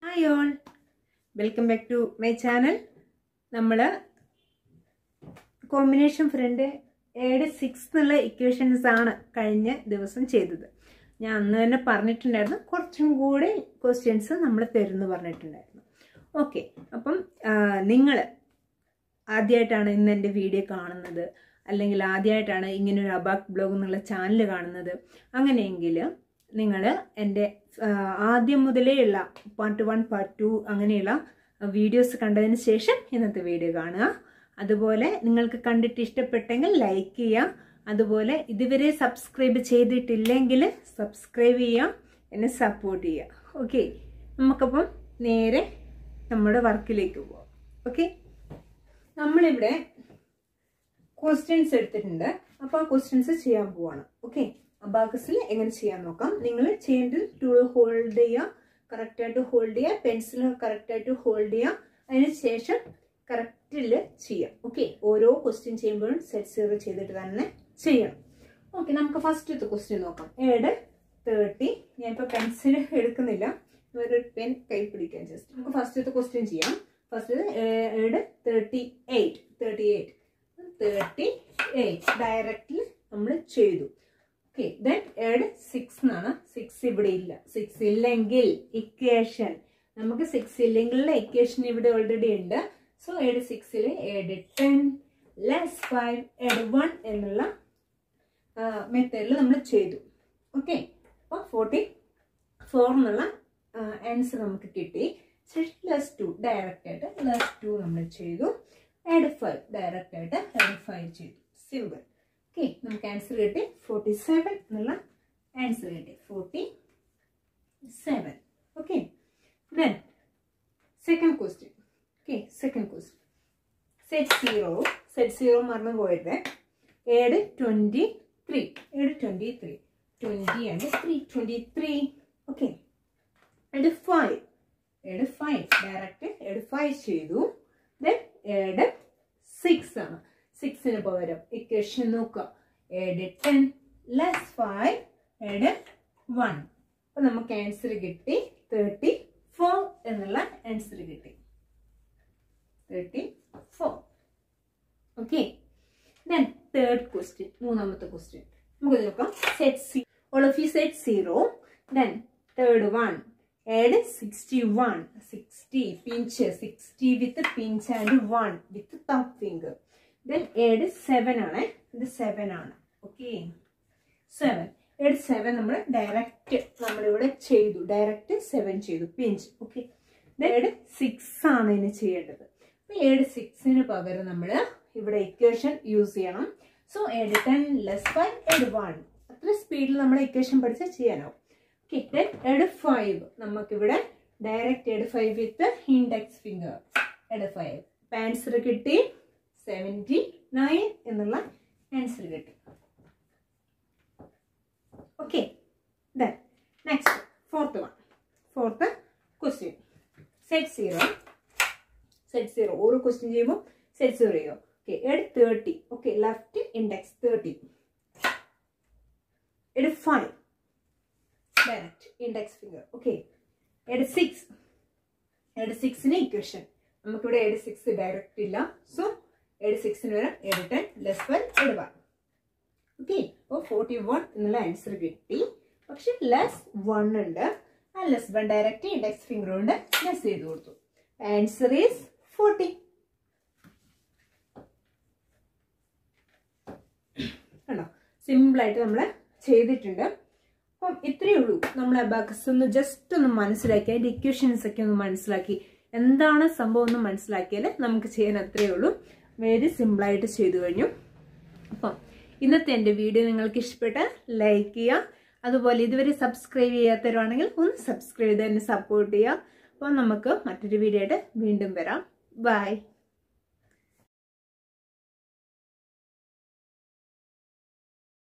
hi all welcome back to my channel നമ്മൾ combination friend ഏഴ് six എന്നുള്ള equations ആണ് കഴിഞ്ഞ ദിവസം ചെയ്തത് ഞാൻ അന്ന് തന്നെ പറഞ്ഞിട്ടുണ്ടായിരുന്നു കുറച്ചും കൂടി ക്വസ്റ്റ്യൻസ് നമ്മൾ തരുമെന്ന് പറഞ്ഞിട്ടുണ്ടായിരുന്നു ഓക്കെ അപ്പം നിങ്ങൾ ആദ്യമായിട്ടാണ് ഇന്ന് എൻ്റെ വീഡിയോ കാണുന്നത് അല്ലെങ്കിൽ ആദ്യമായിട്ടാണ് ഇങ്ങനെ ഒരു അബാക് ബ്ലോഗ് എന്നുള്ള ചാനൽ കാണുന്നത് അങ്ങനെയെങ്കിൽ നിങ്ങൾ എൻ്റെ ആദ്യം മുതലേയുള്ള പാർട്ട് വൺ പാർട്ട് ടു അങ്ങനെയുള്ള വീഡിയോസ് കണ്ടതിന് ശേഷം ഇന്നത്തെ വീഡിയോ കാണുക അതുപോലെ നിങ്ങൾക്ക് കണ്ടിട്ട് ഇഷ്ടപ്പെട്ടെങ്കിൽ ലൈക്ക് ചെയ്യുക അതുപോലെ ഇതുവരെ സബ്സ്ക്രൈബ് ചെയ്തിട്ടില്ലെങ്കിൽ സബ്സ്ക്രൈബ് ചെയ്യുക എന്നെ സപ്പോർട്ട് ചെയ്യുക ഓക്കെ നമുക്കപ്പം നേരെ നമ്മുടെ വർക്കിലേക്ക് പോവാം ഓക്കെ നമ്മളിവിടെ ക്വസ്റ്റ്യൻസ് എടുത്തിട്ടുണ്ട് അപ്പോൾ ആ ക്വസ്റ്റ്യൻസ് ചെയ്യാൻ പോവാണ് ഓക്കെ അബാക്കസിൽ എങ്ങനെ ചെയ്യാൻ നോക്കാം നിങ്ങൾ ചെയ്യേണ്ടത് ടൂൾ ഹോൾഡ് ചെയ്യുക കറക്റ്റായിട്ട് ഹോൾഡ് ചെയ്യുക പെൻസിൽ കറക്റ്റായിട്ട് ഹോൾഡ് ചെയ്യുക അതിന് ശേഷം കറക്റ്റിൽ ചെയ്യാം ഓക്കെ ഓരോ ക്വസ്റ്റ്യൻ ചെയ്യുമ്പോഴും സെറ്റ് സീറോ ചെയ്തിട്ട് തന്നെ ചെയ്യണം ഓക്കെ നമുക്ക് ഫസ്റ്റത്തെ ക്വസ്റ്റ്യൻ നോക്കാം ഏഡ് തേർട്ടി ഞാനിപ്പോൾ പെൻസിൽ എടുക്കുന്നില്ല ഒരു പെൻ കൈ പിടിക്കാൻ ജസ്റ്റ് നമുക്ക് ഫസ്റ്റത്തെ ക്വസ്റ്റ്യൻ ചെയ്യാം first add thirty eight thirty eight thirty eight ഡയറക്റ്റിൽ നമ്മൾ ചെയ്തു ഓക്കെ ദെൻ ഏഡ് സിക്സ് എന്നാണ് സിക്സ് ഇവിടെ ഇല്ല സിക്സ് ഇല്ലെങ്കിൽ ഇക്വേഷൻ നമുക്ക് സിക്സ് ഇല്ലെങ്കിൽ ഇക്വേഷൻ ഇവിടെ ഓൾറെഡി ഉണ്ട് സോ ഏഡ് സിക്സിൽ add ten less five add one എന്നുള്ള മെത്തേഡിൽ നമ്മൾ ചെയ്തു ഓക്കെ അപ്പോൾ ഫോർട്ടി ഫോർ എന്നുള്ള ആൻസർ നമുക്ക് കിട്ടി ലെസ് ടു ഡയറക്റ്റ് ആയിട്ട് ലെസ് ടു നമ്മൾ ചെയ്തു ആഡ് ഫൈവ് ഡയറക്റ്റ് ആയിട്ട് ആഡ് ഫൈവ് ചെയ്തു സിമ്പിൾ ഓക്കെ നമുക്ക് ആൻസർ കിട്ടി ഫോർട്ടി സെവൻ എന്നുള്ള ആൻസർ കിട്ടി forty seven okay then second question okay second question set zero set zero മറന്നു പോയത് add twenty three add twenty three twenty and three twenty three okay and five add five direct add five ചെയ്തു then add six ആണ് സിക്സിന് പകരം equation നോക്കുക add ten less five add one അപ്പൊ നമുക്ക് answer കിട്ടി തേർട്ടി ഫോർ എന്നുള്ള answer കിട്ടി thirty four okay then third question മൂന്നാമത്തെ ക്വസ്റ്റ്യൻ നമുക്ക് നോക്കാം set see all of you set zero then third one add 61 60 pinch 60 with pinch and 1 with thumb finger then add 7 ആണ് ഇത് 7 ആണ് okay 7 add 7 നമ്മൾ direct നമ്മളിവിടെ ചെയ്തു ഡയറക്റ്റ് 7 ചെയ്തു പിഞ്ച് ഓക്കെ add 6 ആണ് ഇനി ചെയ്യേണ്ടത് അപ്പൊ add 6ന് പകരം നമ്മൾ ഇവിടെ ഇക്വേഷൻ യൂസ് ചെയ്യണം സോ add 10 ലെസ് 5 add 1 അത്ര സ്പീഡിൽ നമ്മൾ ഇക്വേഷൻ പഠിച്ചാൽ ചെയ്യാനാവും കിറ്റ് എഡ് ഫൈവ് നമുക്കിവിടെ direct add five with index finger add five answer കിട്ടി സെവൻറ്റി നയൻ എന്നുള്ള ആൻസർ കിട്ടി okay then next fourth one fourth question set zero set zero ഓരോ ക്വസ്റ്റ്യൻ ചെയ്യുമ്പോൾ സെറ്റ് സീറോ ചെയ്യോ okay add thirty okay left index thirty add five direct index finger okay Ed six add സിക്സിന് equation നമുക്കിവിടെ add six direct ഇല്ല so add സിക്സിന് വരാം add ten less one add one okay അപ്പോൾ forty one എന്നുള്ള answer കിട്ടി പക്ഷെ less one ഉണ്ട് ആ less one direct index finger കൊണ്ട് ലെസ് ചെയ്ത് കൊടുത്തു ആൻസർ ഈസ് ഫോർട്ടി കണ്ടോ സിമ്പിളായിട്ട് നമ്മൾ ചെയ്തിട്ടുണ്ട് അപ്പം ഇത്രയേ ഉള്ളൂ നമ്മൾ അബാക്കസ് ഒന്ന് ജസ്റ്റ് ഒന്ന് മനസ്സിലാക്കി അതിൻ്റെ ഇക്വേഷൻസ് ഒക്കെ ഒന്ന് മനസ്സിലാക്കി എന്താണ് സംഭവം ഒന്ന് മനസ്സിലാക്കിയാൽ നമുക്ക് ചെയ്യാൻ അത്രയേ ഉള്ളൂ വെരി സിമ്പിളായിട്ട് ചെയ്തു കഴിഞ്ഞു അപ്പം ഇന്നത്തെ എൻ്റെ വീഡിയോ നിങ്ങൾക്ക് ഇഷ്ടപ്പെട്ടാൽ ലൈക്ക് ചെയ്യുക അതുപോലെ ഇതുവരെ സബ്സ്ക്രൈബ് ചെയ്യാത്തവരാണെങ്കിൽ ഒന്ന് സബ്സ്ക്രൈബ് ചെയ്ത് തന്നെ സപ്പോർട്ട് ചെയ്യുക അപ്പം നമുക്ക് മറ്റൊരു വീഡിയോ ആയിട്ട് വീണ്ടും വരാം ബൈ